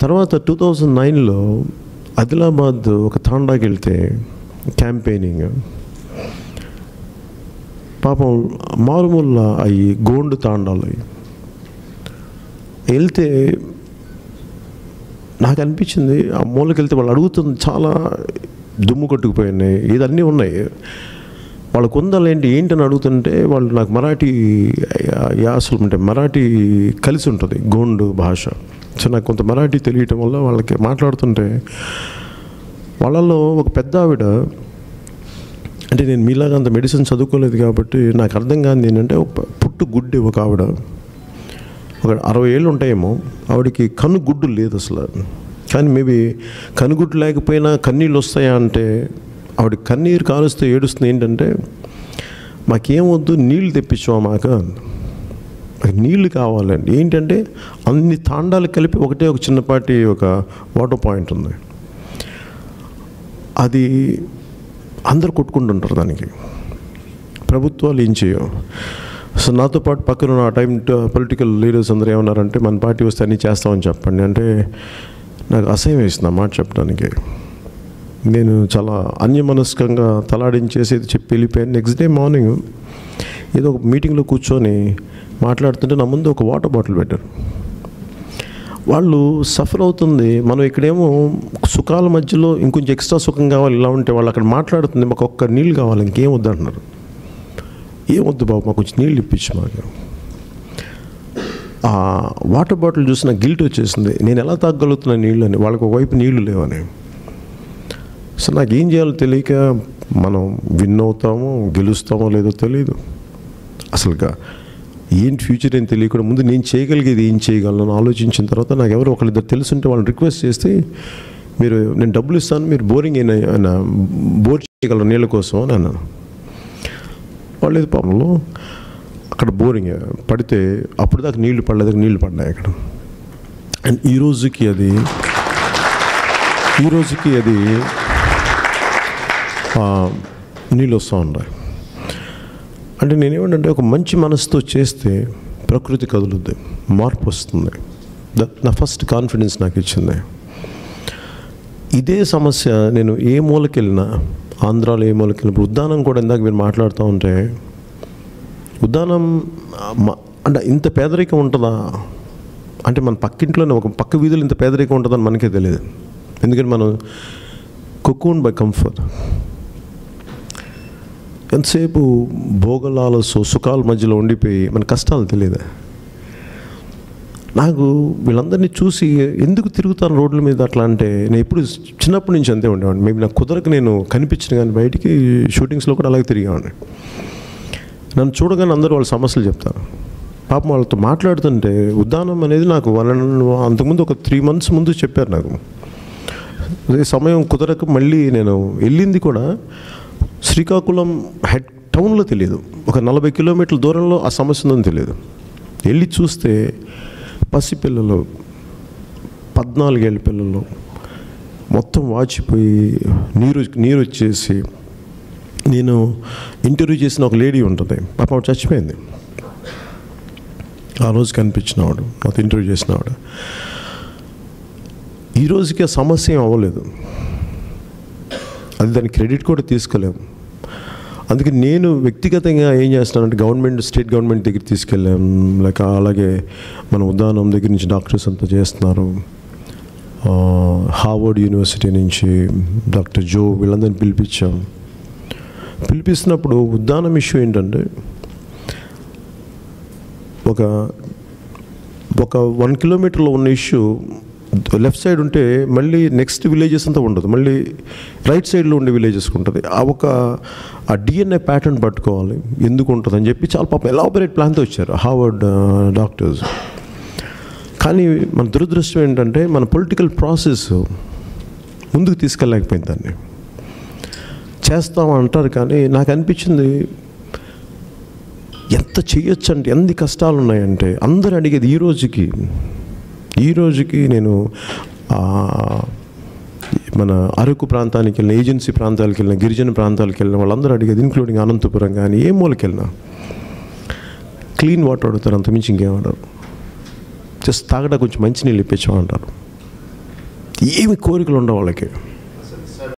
తర్వాత two thousand నైన్లో ఆదిలాబాద్ ఒక తాండాకి వెళ్తే క్యాంపెయినింగ్ పాపం మారుమూల అవి గోండు తాండాలు అవి వెళ్తే నాకు అనిపించింది ఆ మూలకి వెళ్తే వాళ్ళు అడుగుతుంది చాలా దుమ్ము కొట్టుకుపోయినాయి ఇదన్నీ ఉన్నాయి వాళ్ళకు ఉందాలు ఏంటి ఏంటని అడుగుతుంటే వాళ్ళు నాకు మరాఠీ యాసలు ఉంటాయి మరాఠీ కలిసి ఉంటుంది గోండు భాష సో నాకు కొంత మరాఠీ తెలియటం వల్ల వాళ్ళకి మాట్లాడుతుంటే వాళ్ళలో ఒక పెద్ద ఆవిడ అంటే నేను మీలాగా అంత మెడిసిన్ చదువుకోలేదు కాబట్టి నాకు అర్థం కాదు ఏంటంటే ఒక పుట్టు గుడ్డి ఒక ఆవిడ ఒక అరవై ఏళ్ళు ఉంటాయేమో ఆవిడకి కన్ను గుడ్డు లేదు అసలు కానీ మేబీ కనుగుడ్డు లేకపోయినా కన్నీళ్ళు వస్తాయా అంటే ఆవిడ కన్నీరు కాలుస్తే ఏడుస్తుంది ఏంటంటే మాకేమొద్దు నీళ్ళు తెప్పించావా మాకు మాకు నీళ్లు కావాలండి ఏంటంటే అన్ని తాండాలు కలిపి ఒకటే ఒక చిన్నపాటి ఒక వాటర్ పాయింట్ ఉంది అది అందరు కొట్టుకుంటుంటారు దానికి ప్రభుత్వాలు ఏం చేయవు సో నాతో పాటు పక్కన ఉన్న ఆ టైం పొలిటికల్ లీడర్స్ అందరూ ఏమన్నారంటే మన పార్టీ వస్తే అన్నీ చేస్తామని చెప్పండి అంటే నాకు అసహ్యం వేసింది ఆ మాట చెప్పడానికి నేను చాలా అన్యమనస్కంగా తలాడించేసి చెప్పి వెళ్ళిపోయాను నెక్స్ట్ డే మార్నింగ్ ఏదో ఒక మీటింగ్లో కూర్చొని మాట్లాడుతుంటే నా ముందు ఒక వాటర్ బాటిల్ పెట్టారు వాళ్ళు సఫర్ అవుతుంది మనం ఇక్కడేమో సుఖాల మధ్యలో ఇంకొంచెం ఎక్స్ట్రా సుఖం కావాలి ఇలా ఉంటే వాళ్ళు అక్కడ మాట్లాడుతుంది మాకు ఒక్క నీళ్ళు కావాలి ఇంకేం వద్దు అంటున్నారు ఏం వద్దు బాబు మాకు కొంచెం నీళ్ళు ఇప్పించు మాకు ఆ వాటర్ బాటిల్ చూసి నాకు గిల్ట్ వచ్చేసింది నేను ఎలా తాగలుగుతున్నా నీళ్ళు అని వాళ్ళకి ఒకవైపు నీళ్లు లేవని సో నాకు ఏం చేయాలో తెలియక మనం విన్ అవుతామో గెలుస్తామో లేదో తెలియదు అసలుగా ఏంటి ఫ్యూచర్ ఏం తెలియకుండా ముందు నేను చేయగలిగేది ఏం చేయగలను ఆలోచించిన తర్వాత నాకు ఎవరు ఒకళ్ళిద్దరు తెలుసుంటే వాళ్ళని రిక్వెస్ట్ చేస్తే మీరు నేను డబ్బులు ఇస్తాను మీరు బోరింగ్ అయినా బోర్ చేయగలరు నీళ్ళ కోసం అని అన్నాను వాళ్ళు ఇది పాపంలో అక్కడ బోరింగ్ పడితే అప్పుడు దాకా నీళ్లు పడలేదు నీళ్లు పడ్డాయి అక్కడ అండ్ ఈ రోజుకి అది ఈ రోజుకి అది ఆ, నీళ్ళు వస్తూ ఉన్నాయి అంటే నేనేమంటే ఒక మంచి మనసుతో చేస్తే ప్రకృతి కదులుద్ది మార్పు వస్తుంది ద- నా ఫస్ట్ కాన్ఫిడెన్స్ నాకు ఇచ్చింది ఇదే సమస్య నేను ఏ మూలకి వెళ్ళినా ఆంధ్రాలో ఏ మూలకి వెళ్ళినప్పుడు ఉద్దానం కూడా ఇందాక మీరు మాట్లాడుతూ ఉంటే ఉద్దానం ఆ, మ- అంటే ఇంత పేదరికం ఉంటుందా అంటే మన పక్కింట్లోనే ఒక పక్క వీధులు ఇంత పేదరికం ఉంటుందని మనకే తెలియదు ఎందుకంటే మనం కుక్కూన్ బై కంఫర్ట్ ఎంతసేపు భోగలాలసు సుఖాల మధ్యలో ఉండిపోయి మన కష్టాలు తెలియదు నాకు వీళ్ళందరినీ చూసి ఎందుకు తిరుగుతాను రోడ్ల మీద అట్లా అంటే నేను ఎప్పుడు చిన్నప్పటి నుంచి అంతే ఉండేవాడిని మేబీ నాకు కుదరకు నేను కనిపించిన కానీ బయటికి షూటింగ్స్లో కూడా అలాగే తిరిగేవాడిని నన్ను చూడగానే అందరూ వాళ్ళ సమస్యలు చెప్తారు పాపం వాళ్ళతో మాట్లాడుతుంటే ఉద్దానం అనేది నాకు వన్ అంతకుముందు ఒక త్రీ మంత్స్ ముందు చెప్పారు నాకు అదే సమయం కుదరక మళ్ళీ నేను వెళ్ళింది కూడా శ్రీకాకుళం హెడ్ టౌన్లో తెలియదు ఒక నలభై కిలోమీటర్ల దూరంలో ఆ సమస్య ఉందని తెలియదు వెళ్ళి చూస్తే పసిపిల్లలు పద్నాలుగేళ్ళ పిల్లలు మొత్తం వాచిపోయి నీరు నీరు వచ్చేసి నేను ఇంటర్వ్యూ చేసిన ఒక లేడీ ఉంటుంది పాప ఆవిడ చచ్చిపోయింది ఆ రోజు కనిపించినవాడు నాతో ఇంటర్వ్యూ చేసినవాడు ఈ రోజుకి ఆ సమస్య ఏం అవ్వలేదు అది దాని క్రెడిట్ కూడా తీసుకోలేము అందుకే నేను వ్యక్తిగతంగా ఏం చేస్తున్నానంటే గవర్నమెంట్ స్టేట్ గవర్నమెంట్ దగ్గర తీసుకెళ్ళాం లేక అలాగే మన ఉదాహరణ దగ్గర నుంచి డాక్టర్స్ అంతా చేస్తున్నారు ఆ, హార్వర్డ్ యూనివర్సిటీ నుంచి డాక్టర్ జో వీళ్ళందరినీ పిలిపించాం పిలిపిస్తున్నప్పుడు ఉద్దానం ఇష్యూ ఏంటంటే ఒక ఒక వన్ కిలోమీటర్లో ఉన్న ఇష్యూ లెఫ్ట్ సైడ్ ఉంటే మళ్ళీ నెక్స్ట్ విలేజెస్ అంతా ఉండదు మళ్ళీ రైట్ సైడ్లో ఉండే విలేజెస్కి ఉంటుంది ఆ ఒక ఆ డిఎన్ఏ ప్యాటర్న్ పట్టుకోవాలి ఎందుకు ఉంటుంది అని చెప్పి చాలా పాపం ఎలాబరేట్ ప్లాన్తో వచ్చారు హార్వర్డ్ డాక్టర్స్ కానీ మన దురదృష్టం ఏంటంటే మన పొలిటికల్ ప్రాసెస్ ముందుకు తీసుకెళ్ళలేకపోయింది దాన్ని చేస్తాం అంటారు కానీ నాకు అనిపించింది ఎంత చేయొచ్చు అంటే ఎన్ని కష్టాలు ఉన్నాయంటే అందరు అడిగేది ఈ రోజుకి ఈ రోజుకి నేను ఆ, మన అరకు ప్రాంతానికి వెళ్ళిన ఏజెన్సీ ప్రాంతాలకు వెళ్ళిన గిరిజన ప్రాంతాలకు వెళ్ళిన వాళ్ళందరూ అడిగేది ఇంక్లూడింగ్ అనంతపురం కానీ ఏ మూలకి వెళ్ళినా క్లీన్ వాటర్ అడుగుతారు అంతమించి ఇంకేమన్నారు జస్ట్ తాగడా కొంచెం మంచినీళ్ళు ఇప్పించామంటారు ఏమి కోరికలు ఉండవు వాళ్ళకి